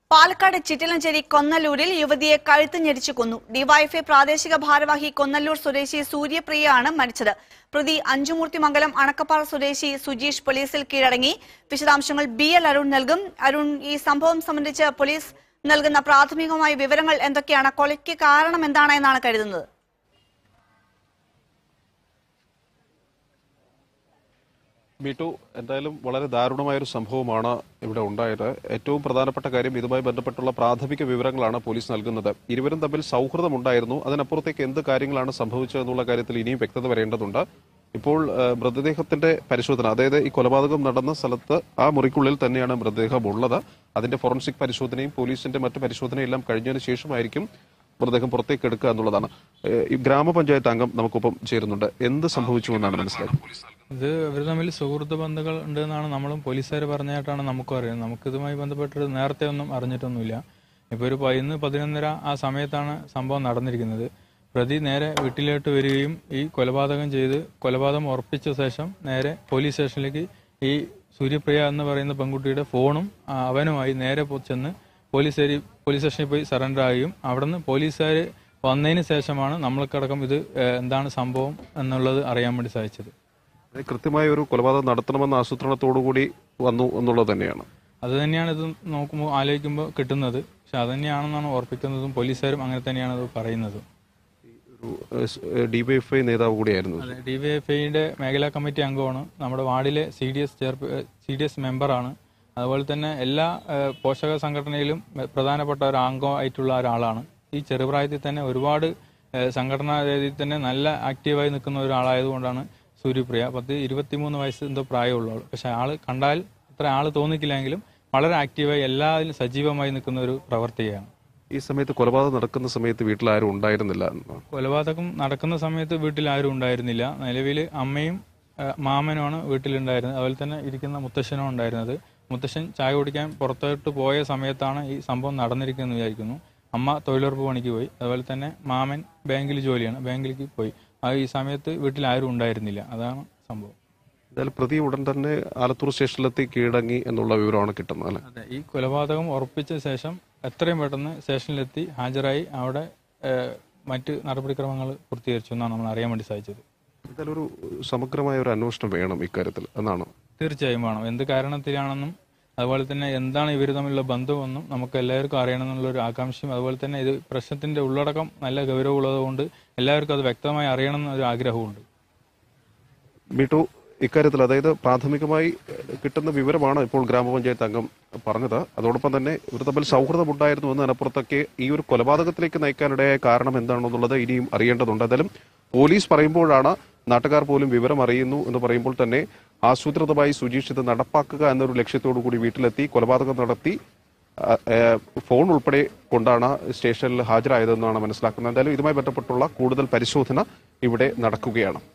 പാലക്കാട് ചിറ്റിലഞ്ചേരി കൊന്നല്ലൂരിൽ യുവതിയെ കഴുത്ത് ഞെരിച്ചു കൊന്നു ഡിവൈഎഫ്ഐ പ്രാദേശിക ഭാരവാഹി കൊന്നല്ലൂർ സ്വദേശി സൂര്യപ്രിയയാണ് മരിച്ചത് പ്രതി അഞ്ചുമൂർത്തിമംഗലം അണക്കപ്പാറ സ്വദേശി സുജീഷ് പോലീസിൽ കീഴടങ്ങി വിശദാംശങ്ങൾ ബി എൽ അരുൺ നൽകും അരുൺ ഈ സംഭവം സംബന്ധിച്ച് പോലീസ് നൽകുന്ന പ്രാഥമികമായ വിവരങ്ങൾ എന്തൊക്കെയാണ് കൊലയ്ക്ക് കാരണം എന്താണ് എന്നാണ് കരുതുന്നത് മീട്ടു എന്തായാലും വളരെ ദാരുണമായ ഒരു സംഭവമാണ് ഇവിടെ ഉണ്ടായത് ഏറ്റവും പ്രധാനപ്പെട്ട കാര്യം ഇതുമായി ബന്ധപ്പെട്ടുള്ള പ്രാഥമിക വിവരങ്ങളാണ് പോലീസ് നൽകുന്നത് ഇരുവരും തമ്മിൽ സൗഹൃദമുണ്ടായിരുന്നു അതിനപ്പുറത്തേക്ക് എന്ത് കാര്യങ്ങളാണ് സംഭവിച്ചതെന്നുള്ള കാര്യത്തിൽ ഇനിയും വ്യക്തത വരേണ്ടതുണ്ട് ഇപ്പോൾ ആ, മൃതദേഹത്തിന്റെ പരിശോധന അതായത് ഈ കൊലപാതകം നടന്ന സ്ഥലത്ത് ആ മുറിക്കുള്ളിൽ തന്നെയാണ് മൃതദേഹം ഉള്ളത് അതിന്റെ ഫോറൻസിക് പരിശോധനയും പോലീസിന്റെ മറ്റു പരിശോധനയും എല്ലാം കഴിഞ്ഞതിന് ശേഷമായിരിക്കും മൃതദേഹം പുറത്തേക്ക് എടുക്കുക എന്നുള്ളതാണ് ഏ, ഈ ഗ്രാമപഞ്ചായത്ത് അംഗം നമുക്കൊപ്പം ചേരുന്നുണ്ട് എന്ത് സംഭവിച്ചു എന്നാണ് മനസ്സിലാക്കുന്നത് ഇത് ഇവർ തമ്മിൽ സുഹൃത്ത് ബന്ധങ്ങൾ ഉണ്ട് എന്നാണ് നമ്മളും പോലീസുകാർ പറഞ്ഞായിട്ടാണ് നമുക്കും അറിയുന്നത് നമുക്കിതുമായി ബന്ധപ്പെട്ട് നേരത്തെ ഒന്നും അറിഞ്ഞിട്ടൊന്നുമില്ല ഇപ്പോൾ ഒരു പതിനൊന്ന് പതിനൊന്നര ആ സമയത്താണ് സംഭവം നടന്നിരിക്കുന്നത് പ്രതി നേരെ വീട്ടിലോട്ട് വരികയും ഈ കൊലപാതകം ചെയ്ത് കൊലപാതകം ഉറപ്പിച്ച ശേഷം നേരെ പോലീസ് സ്റ്റേഷനിലേക്ക് ഈ സൂര്യപ്രിയ എന്ന് പറയുന്ന പെൺകുട്ടിയുടെ ഫോണും ആ, അവനുമായി നേരെ പോ- ചെന്ന് പോലീസ് ഏരി- പോലീസ് സ്റ്റേഷനിൽ പോയി സറണ്ടർ ആകുകയും അവിടുന്ന് പോലീസുകാർ വന്നതിന് ശേഷമാണ് നമ്മൾക്കടക്കം ഇത് ഏഹ്, എന്താണ് സംഭവം എന്നുള്ളത് അറിയാൻ വേണ്ടി സാധിച്ചത് അത് കൃത്യമായ ഒരു കൊലപാതകം നടത്തണമെന്ന ആസൂത്രണത്തോടു കൂടി വന്നു എന്നുള്ളത് തന്നെയാണ് അത് തന്നെയാണ് ഇത് നോക്കുമ്പോൾ ആലോചിക്കുമ്പോൾ കിട്ടുന്നത് പക്ഷെ അത് തന്നെയാണെന്നാണ് ഓർപ്പിക്കുന്നതും പോലീസുകാരും അങ്ങനെ തന്നെയാണ് അത് പറയുന്നതും ഒരു ഡിവൈഎഫ്ഐ നേതാവ് കൂടിയായിരുന്നു അതെ ഡി വൈ എഫ് ഐയുടെ മേഖലാ കമ്മിറ്റി അംഗമാണ് നമ്മുടെ വാർഡിലെ സി ഡി എസ് ചെയർപേ സി ഡി എസ് മെമ്പറാണ് അതുപോലെ തന്നെ എല്ലാ ഏഹ്, പോഷക സംഘടനയിലും പ്രധാനപ്പെട്ട ഒരു അംഗമായിട്ടുള്ള ഒരാളാണ് ഈ ചെറുപ്രായത്തിൽ തന്നെ ഒരുപാട് ഏഹ്, സംഘടനാ രീതിയിൽ തന്നെ നല്ല ആക്റ്റീവായി നിൽക്കുന്ന ഒരാളായതുകൊണ്ടാണ് സൂര്യപ്രിയ പത്ത് ഇരുപത്തിമൂന്ന് വയസ്സ് എന്തോ പ്രായമുള്ള ആൾ പക്ഷെ ആള് കണ്ടാൽ അത്ര ആള് തോന്നിക്കില്ലെങ്കിലും വളരെ ആക്റ്റീവായി എല്ലാത്തിലും സജീവമായി നിൽക്കുന്ന ഒരു പ്രവർത്തികയാണ് ഈ സമയത്ത് കൊലപാതകം നടക്കുന്ന സമയത്ത് വീട്ടിൽ ആരും ഉണ്ടായിരുന്നില്ല എന്നാണ്. കൊലപാതകം നടക്കുന്ന സമയത്ത് വീട്ടിൽ ആരും ഉണ്ടായിരുന്നില്ല നിലവിൽ അമ്മയും ആ, മാമനുമാണ് വീട്ടിലുണ്ടായിരുന്നത് അതുപോലെ തന്നെ ഇരിക്കുന്ന മുത്തശ്ശനും ഉണ്ടായിരുന്നത് മുത്തശ്ശൻ ചായ കുടിക്കാൻ പുറത്തോട്ട് പോയ സമയത്താണ് ഈ സംഭവം നടന്നിരിക്കുന്നതെന്ന് വിചാരിക്കുന്നു അമ്മ തൊഴിലുറപ്പ് പണിക്ക് പോയി അതുപോലെ തന്നെ മാമൻ ബാങ്കിൽ ജോലിയാണ് ബാങ്കിലേക്ക് പോയി ആ ഈ സമയത്ത് വീട്ടിൽ ആരും ഉണ്ടായിരുന്നില്ല അതാണ് സംഭവം എന്തായാലും പ്രതി ഉടൻ തന്നെ ആലത്തൂർ സ്റ്റേഷനിലെത്തി കീഴടങ്ങി എന്നുള്ള വിവരമാണ് കിട്ടുന്നത് അല്ലെ അതെ ഈ കൊലപാതകം ഉറപ്പിച്ച ശേഷം എത്രയും പെട്ടെന്ന് സ്റ്റേഷനിലെത്തി ഹാജരായി അവിടെ ഏ, മറ്റ് നടപടിക്രമങ്ങൾ പൂർത്തീകരിച്ചു എന്നാണ് നമ്മൾ അറിയാൻ വേണ്ടി സാധിച്ചത് എന്തായാലും ഒരു സമഗ്രമായ ഒരു അന്വേഷണം വേണം ഇക്കാര്യത്തിൽ എന്നാണ് തീർച്ചയായും വേണം എന്ത് കാരണത്തിലാണെന്നും അതുപോലെ തന്നെ എന്താണ് ഇവർ തമ്മിലുള്ള ബന്ധമെന്നും നമുക്ക് എല്ലാവർക്കും അറിയണമെന്നുള്ള ഒരു ആകാംക്ഷയും അതുപോലെ തന്നെ ഇത് പ്രശ്നത്തിന്റെ ഉള്ളടക്കം നല്ല ഗൗരവമുള്ളതുകൊണ്ട് എല്ലാവർക്കും അത് വ്യക്തമായി അറിയണം എന്നൊരു ആഗ്രഹമുണ്ട് മീട്ടു ഇക്കാര്യത്തിൽ അതായത് പ്രാഥമികമായി ഏഹ്, കിട്ടുന്ന വിവരമാണ് ഇപ്പോൾ ഗ്രാമപഞ്ചായത്ത് അംഗം പറഞ്ഞത് അതോടൊപ്പം തന്നെ ഇവർ തമ്മിൽ സൗഹൃദമുണ്ടായിരുന്നു എന്നതിനപ്പുറത്തൊക്കെ ഈ ഒരു കൊലപാതകത്തിലേക്ക് നയിക്കാനിടയായ കാരണം എന്താണെന്നുള്ളത് ഇനിയും അറിയേണ്ടതുണ്ട് എന്തായാലും പോലീസ് പറയുമ്പോഴാണ് നാട്ടുകാർ പോലും വിവരം അറിയുന്നു എന്ന് പറയുമ്പോൾ തന്നെ ആസൂത്രിതമായി സുജീഷ് ഇത് നടപ്പാക്കുക എന്നൊരു ലക്ഷ്യത്തോടു കൂടി വീട്ടിലെത്തി കൊലപാതകം നടത്തി ആ, ഏഹ്, ഫോൺ ഉൾപ്പെടെ കൊണ്ടാണ് സ്റ്റേഷനിൽ ഹാജരായതെന്നാണ് മനസ്സിലാക്കുന്നത് എന്തായാലും ഇതുമായി ബന്ധപ്പെട്ടുള്ള കൂടുതൽ പരിശോധന ഇവിടെ നടക്കുകയാണ്